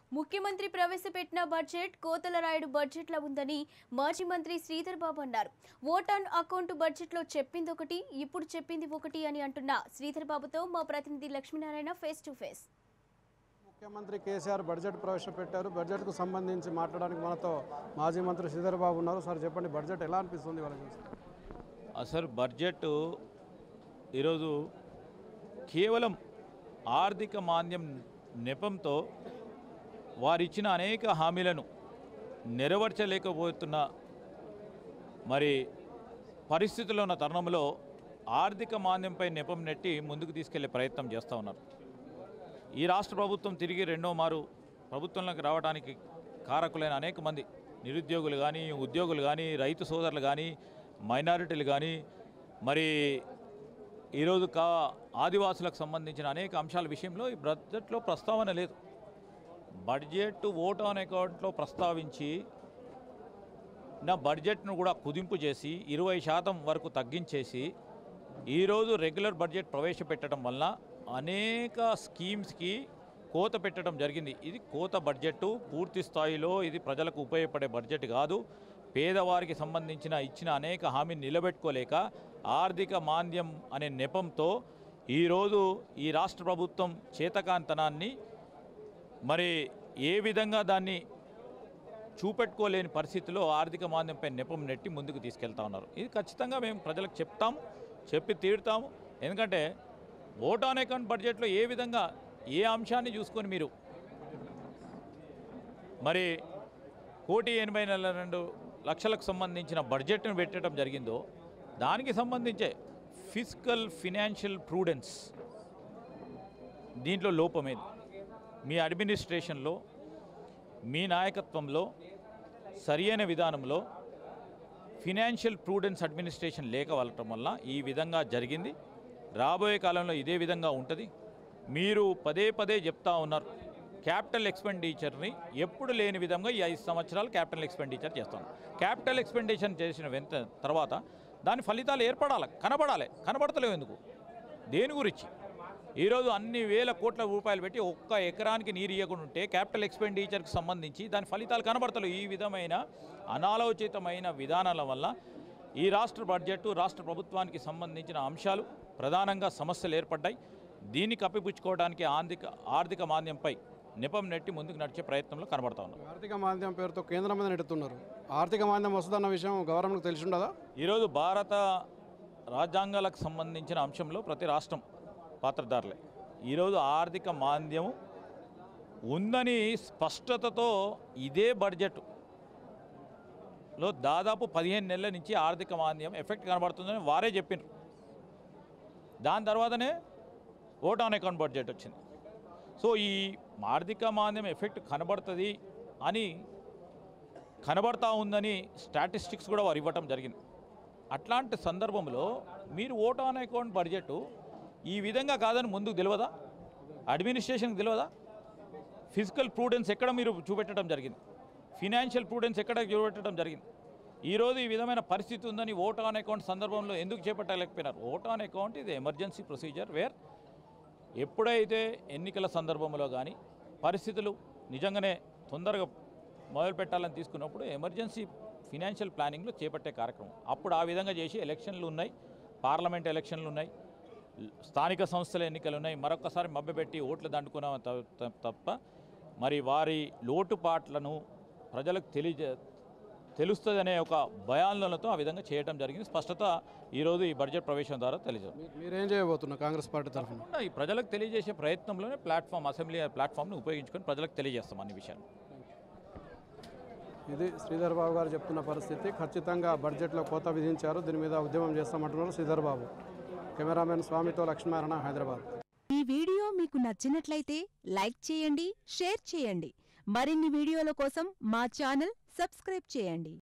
ముఖ్యమంత్రి ప్రవేశపెట్టిన బడ్జెట్ కోతల రాయుడు బడ్జెట్లా ఉందని మాజీ మంత్రి శ్రీధర్ బాబు అన్నారు ఓట్ ఆన్ అకౌంట్ బడ్జెట్లో చెప్పింది ఒకటి ఇప్పుడు చెప్పింది ఒకటి అని అంటున్న శ్రీధర్ బాబుతో మా ప్రతినిధి లక్ష్మీనారాయణ ఫేస్ టు ఫేస్ ముఖ్యమంత్రి కేసీఆర్ బడ్జెట్ ప్రవేశపెట్టారు బడ్జెట్కు సంబంధించి మాట్లాడడానికి మనతో మాజీ మంత్రి శ్రీధర్ బాబు ఉన్నారు సార్ చెప్పండి బడ్జెట్ ఎలా అనిపిస్తుంది వాళ్ళకి అసలు బడ్జెట్ ఈరోజు కేవలం ఆర్థిక మాంద్యం నెపంతో వారిచ్చిన అనేక హామీలను నెరవేర్చలేకపోతున్న మరి పరిస్థితుల్లో ఉన్న తరుణంలో ఆర్థిక మాంద్యంపై నెపం నెట్టి ముందుకు తీసుకెళ్లే ప్రయత్నం చేస్తూ ఉన్నారు ఈ రాష్ట్ర ప్రభుత్వం తిరిగి రెండో మారు ప్రభుత్వంలోకి రావడానికి కారకులైన అనేక మంది నిరుద్యోగులు కానీ ఉద్యోగులు కానీ రైతు సోదరులు కానీ మైనారిటీలు కానీ మరి ఈరోజు కా ఆదివాసులకు సంబంధించిన అనేక అంశాల విషయంలో ఈ బడ్జెట్లో ప్రస్తావన లేదు బడ్జెట్ ఓట్ ఆన్ అకౌంట్లో ప్రస్తావించి నా బడ్జెట్ను కూడా కుదింపు చేసి ఇరవై శాతం వరకు తగ్గించేసి ఈరోజు రెగ్యులర్ బడ్జెట్ ప్రవేశపెట్టడం వల్ల అనేక స్కీమ్స్కి కోత పెట్టడం జరిగింది ఇది కోత బడ్జెట్ పూర్తి స్థాయిలో ఇది ప్రజలకు ఉపయోగపడే బడ్జెట్ కాదు పేదవారికి సంబంధించిన ఇచ్చిన అనేక హామీని నిలబెట్టుకోలేక ఆర్థిక మాంద్యం అనే నెపంతో ఈరోజు ఈ రాష్ట్ర ప్రభుత్వం చేతకాంతనాన్ని మరి ఏ విధంగా దాన్ని చూపెట్టుకోలేని పరిస్థితిలో ఆర్థిక మాంద్యంపై నెపం నెట్టి ముందుకు తీసుకెళ్తా ఉన్నారు ఇది ఖచ్చితంగా మేము ప్రజలకు చెప్తాము చెప్పి తీరుతాము ఎందుకంటే ఓట్ ఆన్ అకౌంట్ బడ్జెట్లో ఏ విధంగా ఏ అంశాన్ని చూసుకొని మీరు మరి కోటి ఎనభై నెల రెండు లక్షలకు సంబంధించిన బడ్జెట్ను పెట్టడం జరిగిందో దానికి సంబంధించే ఫిజికల్ ఫినాన్షియల్ ప్రూడెన్స్ దీంట్లో లోపమేది మీ అడ్మినిస్ట్రేషన్లో మీ నాయకత్వంలో సరియైన విధానంలో ఫినాన్షియల్ ప్రూడెన్స్ అడ్మినిస్ట్రేషన్ లేక వెళ్ళటం వల్ల ఈ విధంగా జరిగింది రాబోయే కాలంలో ఇదే విధంగా ఉంటుంది మీరు పదే పదే చెప్తా ఉన్నారు క్యాపిటల్ ఎక్స్పెండిచర్ని ఎప్పుడు లేని విధంగా ఈ ఐదు సంవత్సరాలు క్యాపిటల్ ఎక్స్పెండిచర్ చేస్తాం క్యాపిటల్ ఎక్స్పెండిచర్ చేసిన వెంట తర్వాత దాని ఫలితాలు ఏర్పడాలి కనబడాలి కనబడతలేవు ఎందుకు దేని గురించి ఈరోజు అన్ని వేల కోట్ల రూపాయలు పెట్టి ఒక్క ఎకరానికి నీరు ఇవ్వకుండా ఉంటే క్యాపిటల్ ఎక్స్పెండిచర్కి సంబంధించి దాని ఫలితాలు కనబడతలేవు ఈ విధమైన అనాలోచితమైన విధానాల వల్ల ఈ రాష్ట్ర బడ్జెట్ రాష్ట్ర ప్రభుత్వానికి సంబంధించిన అంశాలు ప్రధానంగా సమస్యలు ఏర్పడ్డాయి దీన్ని కప్పిపుచ్చుకోవడానికి ఆర్థిక ఆర్థిక మాంద్యంపై నెపం నెట్టి ముందుకు నడిచే ప్రయత్నంలో కనబడతా ఉన్నాం ఆర్థిక మాంద్యం పేరుతో కేంద్రం మీద నెడుతున్నారు ఆర్థిక మాంద్యం వస్తుందన్న విషయం గవర్నమెంట్కి తెలిసి ఉండదా ఈరోజు భారత రాజ్యాంగాలకు సంబంధించిన అంశంలో ప్రతి రాష్ట్రం పాత్రధారులే ఈరోజు ఆర్థిక మాంద్యం ఉందని స్పష్టతతో ఇదే బడ్జెట్ లో దాదాపు పదిహేను నెలల నుంచి ఆర్థిక మాంద్యం ఎఫెక్ట్ కనబడుతుందని వారే చెప్పినారు దాని తర్వాతనే ఓట్ ఆన్ అకౌంట్ బడ్జెట్ వచ్చింది సో ఈ ఆర్థిక మాంద్యం ఎఫెక్ట్ కనబడుతుంది అని కనబడతా ఉందని స్టాటిస్టిక్స్ కూడా వారు ఇవ్వటం జరిగింది అట్లాంటి సందర్భంలో మీరు ఓట్ ఆన్ అకౌంట్ బడ్జెట్ ఈ విధంగా కాదని ముందుకు తెలియదా అడ్మినిస్ట్రేషన్కి తెలియదా ఫిజికల్ ప్రూడెన్స్ ఎక్కడ మీరు చూపెట్టడం జరిగింది ఫినాన్షియల్ ప్రూడెన్స్ ఎక్కడ చూపెట్టడం జరిగింది ఈరోజు ఈ విధమైన పరిస్థితి ఉందని ఓట్ ఆన్ అకౌంట్ సందర్భంలో ఎందుకు చేపట్టలేకపోయినారు ఓట్ ఆన్ అకౌంట్ ఇది ఎమర్జెన్సీ ప్రొసీజర్ వేర్ ఎప్పుడైతే ఎన్నికల సందర్భంలో కానీ పరిస్థితులు నిజంగానే తొందరగా మొదలు పెట్టాలని తీసుకున్నప్పుడు ఎమర్జెన్సీ ఫినాన్షియల్ ప్లానింగ్లో చేపట్టే కార్యక్రమం అప్పుడు ఆ విధంగా చేసి ఎలక్షన్లు ఉన్నాయి పార్లమెంట్ ఎలక్షన్లు ఉన్నాయి స్థానిక సంస్థల ఎన్నికలు ఉన్నాయి మరొకసారి మభ్యపెట్టి ఓట్లు దండుకున్నాం త- త- తప్ప మరి వారి లోటుపాట్లను ప్రజలకు తెలియజే తెలుస్తుందనే ఒక భయాందోళనతో ఆ విధంగా చేయడం జరిగింది స్పష్టత ఈరోజు ఈ బడ్జెట్ ప్రవేశం ద్వారా తెలియజేస్తుంది మీ- మీరేం చేయబోతున్నారు కాంగ్రెస్ పార్టీ తరఫున తప్పకుండా ఈ ప్రజలకు తెలియజేసే ప్రయత్నంలోనే ప్లాట్ఫామ్ అసెంబ్లీ ప్లాట్ఫామ్ని ఉపయోగించుకొని ప్రజలకు తెలియజేస్తాం అన్ని విషయాలు ఇది శ్రీధర్ బాబు గారు చెప్తున్న పరిస్థితి ఖచ్చితంగా బడ్జెట్లో కోత విధించారు దీని మీద ఉద్యమం చేస్తామంటున్నారు శ్రీధర్ బాబు కెమెరామెన్ స్వామితో లక్ష్మీనారాయణ హైదరాబాద్ ఈ వీడియో మీకు నచ్చినట్లయితే లైక్ చేయండి షేర్ చేయండి మరిన్ని వీడియోల కోసం మా ఛానల్ సబ్స్క్రైబ్ చేయండి